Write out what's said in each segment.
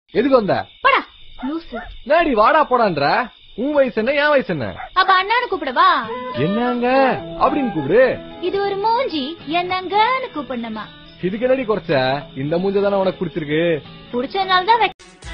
எதுக்கு வந்த போடா லூசு நாடி வாடா போடான்ற உன் வயசு என்ன என் வயசு என்ன அப்ப அண்ணான்னு கூப்பிடவா என்னங்க அப்படின்னு கூப்பிடு இது ஒரு மூஞ்சி என்னங்கன்னு கூப்பிடணுமா இதுக்கு என்னடி குறைச்ச இந்த மூஞ்ச தானே உனக்கு பிடிச்சிருக்கு புடிச்சதுனால தான்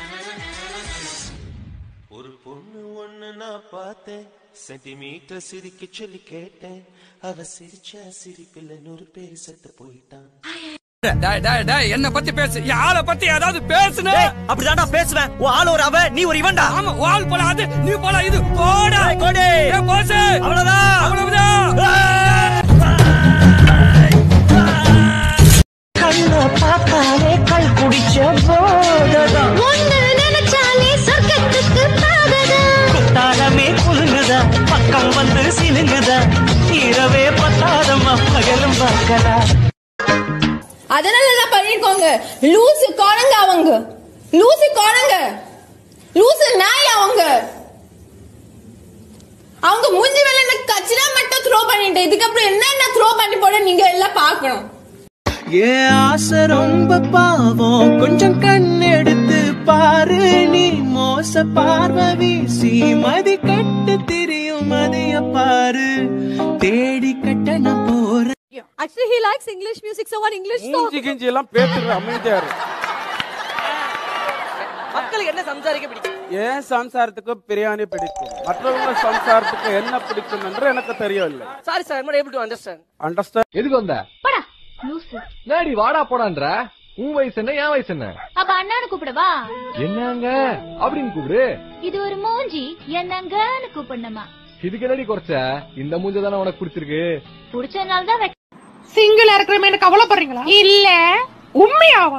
ஒரு பொண்ணு ஒண்ணு நான் பார்த்தேன் சென்டிமீட்டர் சிரிக்க சொல்லி கேட்டேன் அவ சிரிச்ச சிரிப்பில் நூறு பேர் செத்து போயிட்டான் டேய் டேய் டேய் என்ன பத்தி பேசு என் ஆளை பத்தி ஏதாவது பேசுன அப்படிதான்டா பேசுவேன் உன் ஆள் ஒரு அவ நீ ஒரு இவன்டா ஆமா வால் போல அது நீ போல இது போடா டேய், கோடி. ஏய் போஸ் அவ்வளவுதான். அவ்வளவுதான் கண்ண பார்த்தாலே கல் குடிச்ச போததான் நினைச்சாலே சொர்க்கத்துக்கு குத்தாலமே குலுங்குதா பக்கம் வந்து சிலுங்குதா இரவே பத்தாதம்மா பகலும் பார்க்கலாம் அதனால என்ன பண்ணிருக்கோங்க லூசு குரங்க அவங்க லூசு குரங்க லூசு நாய் அவங்க அவங்க மூஞ்சி மேல எனக்கு கச்சிரா மட்டும் த்ரோ பண்ணிட்டேன் இதுக்கப்புறம் என்னென்ன த்ரோ பண்ணி போட நீங்க எல்லாம் பார்க்கணும் ஏன் ஆசை ரொம்ப பாவம் கொஞ்சம் கண் எடுத்து பாரு நீ மோச பார்வை வீசி மதி கட்டு திரியும் மதிய பாரு தேடி கட்ட நான் போறேன் Actually, he likes English music, so one English song. மூஞ்சி கிஞ்சி எல்லாம் பேசுற அமைதியா இரு மக்களுக்கு என்ன சம்சாரிக்க பிடிக்கும் ஏன் சம்சாரத்துக்கு பிரியாணி பிடிக்கும் மற்றவங்க சம்சாரத்துக்கு என்ன பிடிக்கும் என்று எனக்கு தெரியவில்லை sorry sir I'm able to understand understand எதுக்கு வந்த போடா லூசு நாடி வாடா போடான்ற உன் வயசு என்ன என் வயசு என்ன அப்ப அண்ணான்னு கூப்பிடவா என்னங்க அப்படின்னு கூப்பிடு இது ஒரு மூஞ்சி என்னங்கன்னு கூப்பிடணுமா இதுக்கு என்னடி குறைச்ச இந்த மூஞ்ச தானே உனக்கு பிடிச்சிருக்கு புடிச்சதுனால தான் சிங்கிளா இருக்கிறமே கவலைப்படுறீங்களா இல்ல உண்மையாவா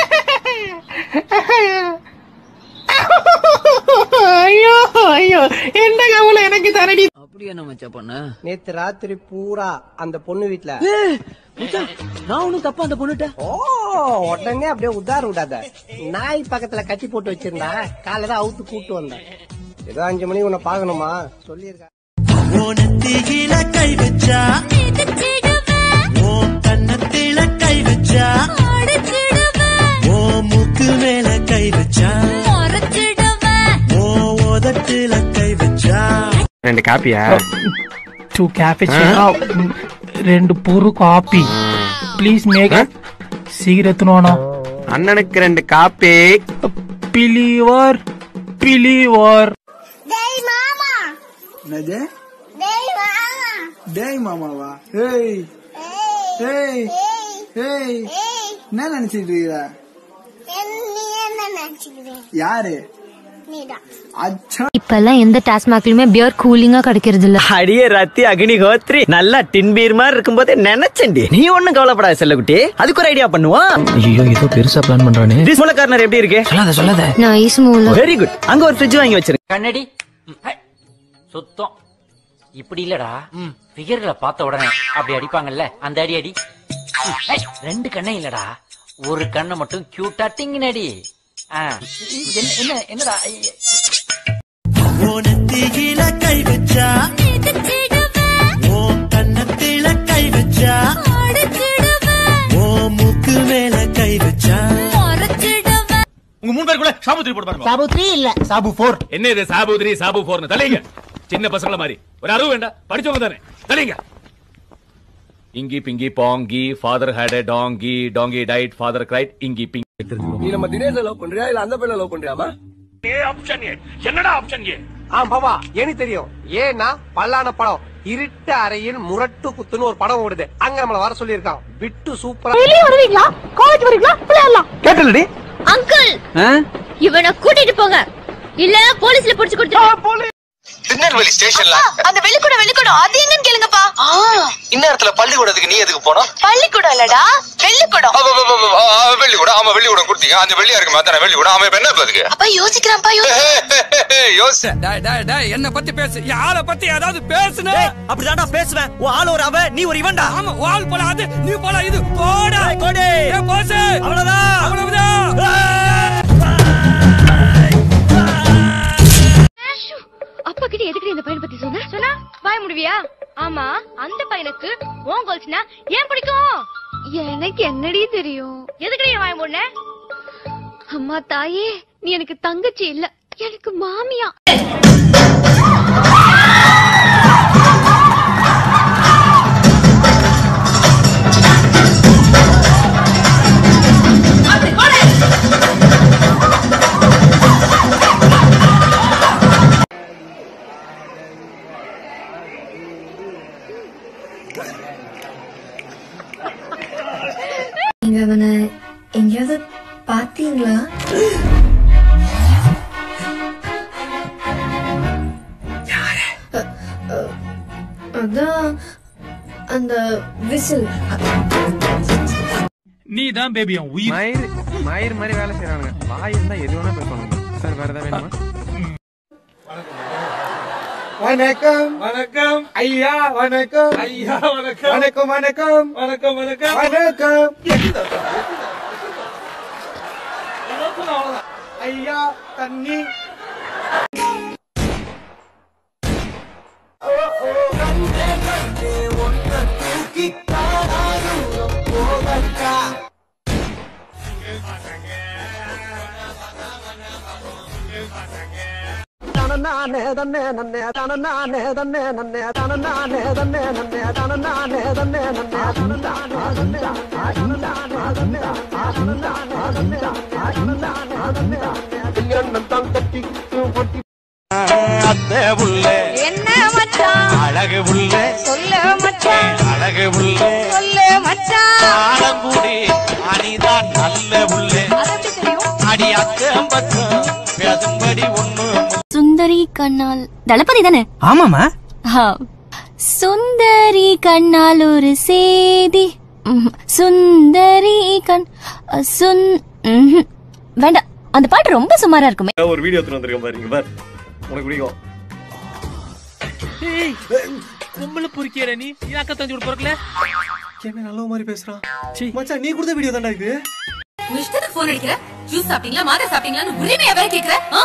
ஐயோ ஐயோ என்ன கவலை எனக்கு தரடி அப்படி என்ன மச்சா பண்ண நேத்து ராத்திரி பூரா அந்த பொண்ணு வீட்ல நான் ஒண்ணும் தப்பா அந்த பொண்ணுட்ட ஓ உடனே அப்படியே உதார விடாத நாய் பக்கத்துல கட்டி போட்டு வச்சிருந்தா காலையில அவுத்து கூட்டு வந்தேன் ஏதோ அஞ்சு மணி உன்னை பாக்கணுமா சொல்லியிருக்கா உனத்தில கை வச்சா ஓ கண்ணத்தில கை வச்சா ஓ மூக்கு மேல கை வச்சா ஓ உதட்டுல கை வச்சா ரெண்டு காப்பியா టూ క్యాఫెచినో రెండు పూరు కాపీ ప్లీజ్ మేక్ సిగరెత్తునోనా அண்ணனுக்கு ரெண்டு காப்பி பிலீவர் பிலீவர் என்னது டேய் மாமாவா ஏய் ஏய் ஏய் என்ன நினைச்சிட்டு இருக்கிற யாரு அச்சா இப்பெல்லாம் எந்த டாஸ்மாக்லயுமே பியர் கூலிங்கா கிடைக்கிறது இல்ல அடியே ரத்தி அக்னி ஹோத்ரி நல்லா டின்பீர் மாதிரி இருக்கும்போது நினைச்சேன்டி நீ ஒண்ணும் கவலைப்படாத செல்லகுட்டி அதுக்கு ஒரு ஐடியா பண்ணுவோம் ஐயோ ஏதோ பெருசா பிளான் பண்றானே மூல கார்னர் எப்படி இருக்கு சொல்லாத சொல்லாத நைஸ் மூல வெரி குட் அங்க ஒரு ஃப்ரிட்ஜ் வாங்கி வச்சிருங்க கண்ணடி சுத்தம் இப்படி இல்லடா ஃபிகர்களை பார்த்த உடனே அப்படி அடிப்பாங்கல்ல அந்த அடி அடி ஏய், ரெண்டு கண்ணே இல்லடா ஒரு கண்ணை மட்டும் கியூட்டா டிங்கின் அடி ஆ, என்ன என்ன என்னடா ஐய. உனத்தில கை வச்சா ஓ கண்ணத்தில கை வச்சா ஓ மூக்கு மேல கை வச்சா உங்க மூணு பேருக்குள்ள சாபுத்திரி போட்டு பாருங்க சாபு த்ரீ இல்ல சாபு போர் என்ன இது சாபு த்ரீ சாபு போர்னு தலைங்க சின்ன பசங்கள மாதிரி ஒரு அறிவு வேண்டாம் படிச்சவங்க தானே தலைங்க inky pinky ponky father had a donkey donkey died father cried inky pinky நீ நம்ம தினேஷ் லவ் பண்றியா இல்ல அந்த பையனை லவ் பண்றியாமா என்னடா ஆப்ஷன் ஏ ஆ பாபா எனக்கு தெரியும் ஏன்னா பல்லான படம் இருட்டு அறையில் முரட்டு குத்துன்னு ஒரு படம் ஓடுது அங்க நம்மள வர சொல்லியிருக்கான் விட்டு சூப்பரா வருவீங்களா காலேஜ் வரீங்களா விளையாடலாம் கேட்டலடி அங்கிள் இவனை கூட்டிட்டு போங்க இல்ல போலீஸ்ல புடிச்சு கொடுத்துருவோம் திருநெல்வேலி ஸ்டேஷன்ல அந்த வெளிக்கூடம் வெளிக்கூடம் அது எங்கன்னு கேளுங்கப்பா இந்நேரத்துல பள்ளிக்கூடத்துக்கு நீ எதுக்கு போனோம் பள்ளிக்கூடம் இல்லடா வெள்ளிக்கூடம் வெள்ளிக்கூடம் ஆமா வெள்ளிக்கூடம் கொடுத்தீங்க அந்த வெள்ளியா இருக்கு மாத்தான வெள்ளிக்கூடம் அவன் இப்ப என்ன அதுக்கு அப்பா யோசிக்கிறான்ப்பா யோசி டேய் டேய் டேய் என்ன பத்தி பேசு என் ஆளை பத்தி ஏதாவது பேசுன அப்படிதான்டா பேசுவேன் உன் ஆள் ஒரு அவ நீ ஒரு இவன்டா ஆமா வால் போல அது நீ போல இது போடா டேய், கோடி. ஏய் போஸ் அவ்வளவுதான். அவ்வளவுதான் அப்பா கிட்ட எதுக்கு இந்த பையனை பத்தி சொன்ன சொன்னா வாய முடிவியா ஆமா அந்த பையனுக்கு உன் கோல்ஸ்னா ஏன் பிடிக்கும் எனக்கு என்னடி தெரியும் எதுக்கு வாய மூடன அம்மா தாயே நீ எனக்கு தங்கச்சி இல்ல எனக்கு மாமியா நீங்க அவனை எங்கேயாவது பாத்தீங்களா அ- அ- அதான் அந்த விசில் நீ தான் பேபி என் உயிர் மயிர் மயிர் மாதிரி வேலை செய்யறானுங்க வாய் இருந்தா எது வேணா பேசுவானுங்க சார் வேற ஏதாவது வேணுமா வணக்கம் வணக்கம் ஐயா வணக்கம் ஐயா வணக்கம் வணக்கம் வணக்கம் வணக்கம் வணக்கம் வணக்கம் ஐயா தண்ணி தனநானே தன்னே நன்னே தனநானே தன்னே நன்னே தனநானே தன்னே நன்னே தனநானே தன்னே நன்னே தனநானே தன்னே நன்னே தனநானே தன்னே நன்னே தனநானே தன்னே நன்னே தனநானே தன்னே நன்னே கல்யாணம் தான் கட்டிக்கிட்டு ஒட்டி அத்தை உள்ள என்ன மச்சான் அழகு உள்ள சொல்ல மச்சான் அழகு உள்ள சொல்ல மச்சான் ஆலங்குடி அணிதான் நல்ல உள்ள அடி அக்கம் பக்கம் பேசும்படி ஒண்ணு சுந்தரி கண்ணால் தளபதி தானே ஆமாமா சுந்தரி கண்ணால் ஒரு சேதி ம், சுந்தரி கண் அ, சுந் ம்ஹும். வேண்டாம் அந்த பாட்டு ரொம்ப சுமாரா இருக்குமே ஒரு வீடியோ எடுத்து வந்திருக்கேன் பாருங்க பார் உனக்கு பிடிக்கும் கும்பல பொறுக்கியற நீ நீ அக்கா தஞ்சு கூட பொறுக்கல என்ன நல்ல மாதிரி பேசுறான் மச்சான் நீ கொடுத்த வீடியோ தான்டா இது இஷ்டத்துக்கு போன் அடிக்கிற ஜூஸ் சாப்பிட்டீங்களா மாதை சாப்பிட்டீங்களான்னு உரிமையா வேற கேக்குற ஆ?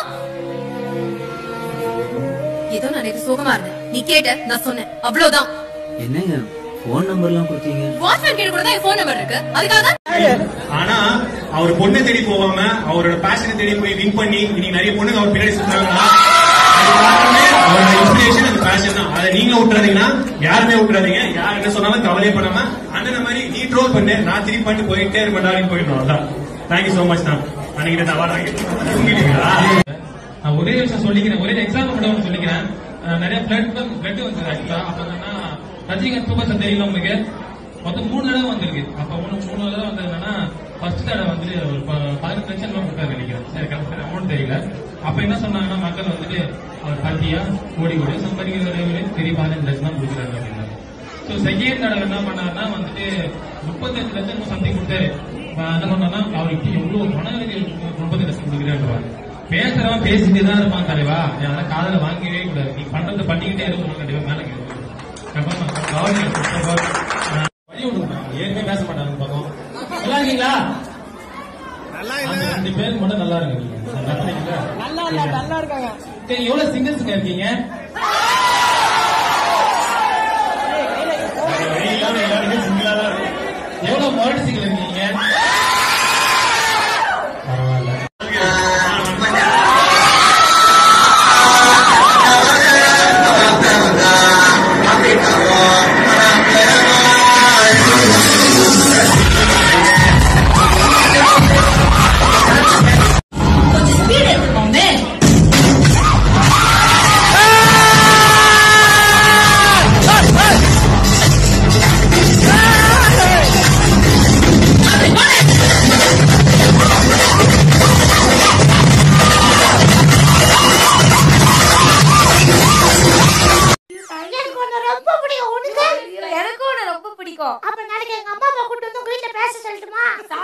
ஏதோ நான் நேத்து சோகமா இருந்தேன் நீ கேட்ட நான் சொன்னேன் அவ்வளவுதான் என்னங்க போன் நம்பர்லாம் கொடுத்தீங்க வாட்ச்மேன் கிட்ட கூட தான் என் போன் நம்பர் இருக்கு அதுக்காக தான் ஆனா அவர் பொண்ணை தேடி போகாம அவரோட பேஷனை தேடி போய் வின் பண்ணி இன்னைக்கு நிறைய பொண்ணுங்க அவர் பின்னாடி சுத்தாங்கன்னா அது காரணமே அவரோட இன்ஸ்பிரேஷன் அந்த பேஷன் தான் அதை நீங்க விட்டுறாதீங்கன்னா யாருமே விட்டுறாதீங்க யார் என்ன சொன்னாலும் கவலையே பண்ணாம அண்ணன் மாதிரி நீ ட்ரோல் பண்ணு நான் திருப்பி பண்ணி போயிட்டே இருப்பேன் போயிடணும் அதான் தேங்க்யூ சோ மச் தான் அன்னைக்கு இந்த அவார்ட் வாங்கிட்டீங்களா நான் ஒரே விஷயம் சொல்லிக்கிறேன் ஒரே எக்ஸாம்பிள் மட்டும் ஒன்று சொல்லிக்கிறேன் அஹ் நிறைய பிளட் பிளட் வந்தது ஆக்சுவலா அப்ப என்னன்னா ரஜினிகாந்த் சூப்பர் ஸ்டார் தெரியுமா உங்களுக்கு மொத்தம் மூணு தடவை வந்திருக்கு அப்ப மூணு மூணு தடவை வந்தது என்னன்னா ஃபர்ஸ்ட் தடவை வந்து ஒரு ப- பதினெட்டு லட்சம் ரூபாய் கொடுத்தாரு நினைக்கிறேன் சரி கரெக்ட் அமௌண்ட் தெரியல அப்ப என்ன சொன்னாங்கன்னா மக்கள் வந்துட்டு அவர் பத்தியா கோடி கோடி சம்பாதிக்கிற பெரிய பதினஞ்சு லட்சம் தான் கொடுக்குறாரு அப்படின்னாரு ஸோ செகண்ட் தடவை என்ன பண்ணாருன்னா வந்துட்டு முப்பத்தஞ்சு லட்சம் சம்திங் கொடுத்தாரு அஹ் என்ன பண்ணாருன்னா அவருக்கு எவ்வளவு பணம் இருக்கு முப்பத்தஞ்சு லட்சம் கொடுக்குறேன் பேசுறவன் பேசிட்டே தான் இருப்பான் தலைவா நீ அதெல்லாம் காதுல வாங்கவே கூடாது நீ பண்றதை பண்ணிக்கிட்டே இருக்கணும் கண்டிப்பா மேல கேட்கணும். கண்டிப்பா கவர்மெண்ட் வழி விடுங்க ஏற்கனவே பேச மாட்டாங்க பக்கம் நல்லா இருக்கீங்களா அந்த ரெண்டு பேருக்கு மட்டும் நல்லா இருக்கு நீங்க நல்லா இருக்கீங்களா? நல்லா இல்ல நல்லா இருக்காங்க சரி எவ்வளவு சிங்கிள்ஸ்ங்க இருக்கீங்க எல்லாரும் எல்லாருமே single ஆ தான் இருக்கு. எவ்வளவு மொரட்டு சிங்கிள் இருக்கீங்க கொஞ்சம் ஸ்பீட் எடுத்துக்கோங்க எனக்கு உன்னை ரொம்ப பிடிக்கும் உனக்கு எனக்கு உன்னை ரொம்ப பிடிக்கும் அப்ப நாளைக்கு எங்க அம்மா அப்பா கூட்டு வந்து உங்க வீட்டுல பேச சொல்லட்டுமா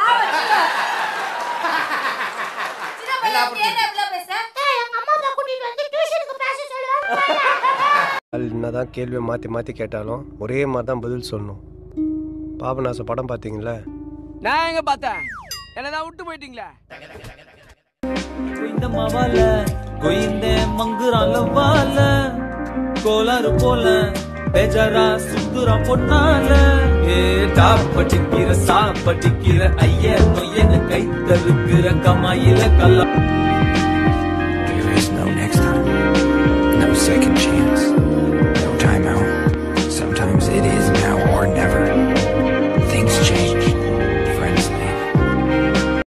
ஏய், எங்க அம்மா அப்பா கூட்டிட்டு வந்து டியூஷனுக்கு பேச சொல்லுவாங்க என்னதான் கேள்வியை மாத்தி மாத்தி கேட்டாலும் ஒரே மாதிரி தான் பதில் சொல்லணும் பாபநாசம் படம் பாத்தீங்களா நான் எங்க பார்த்தேன் என்னதான் விட்டு போயிட்டீங்களா இந்த மவால கொய்ந்த மங்குறான் வால கோளாறு போல பேஜாரா சுத்துறான் பொன்னால ஏ டாப்பட்டிக்கிற சாப்பட்டிக்கிற ஐய நொய்யன கை தருக்கிற கமாயில கல்லா